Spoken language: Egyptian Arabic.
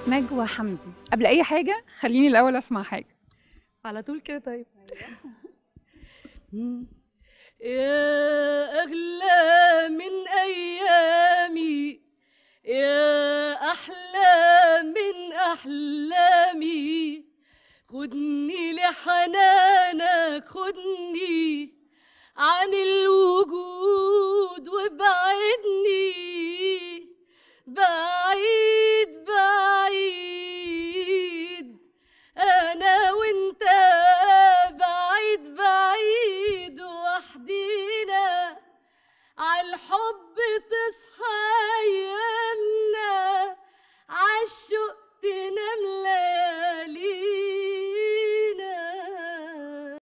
نجوى حمدي قبل اي حاجه خليني الاول اسمع حاجه على طول كده طيب يا أغلى من أيامي يا أحلى من أحلامي خدني لحنانك خدني عن الوجود وابعدني بعيد بعيد أنا وأنت بعيد بعيد وحدينا عالحب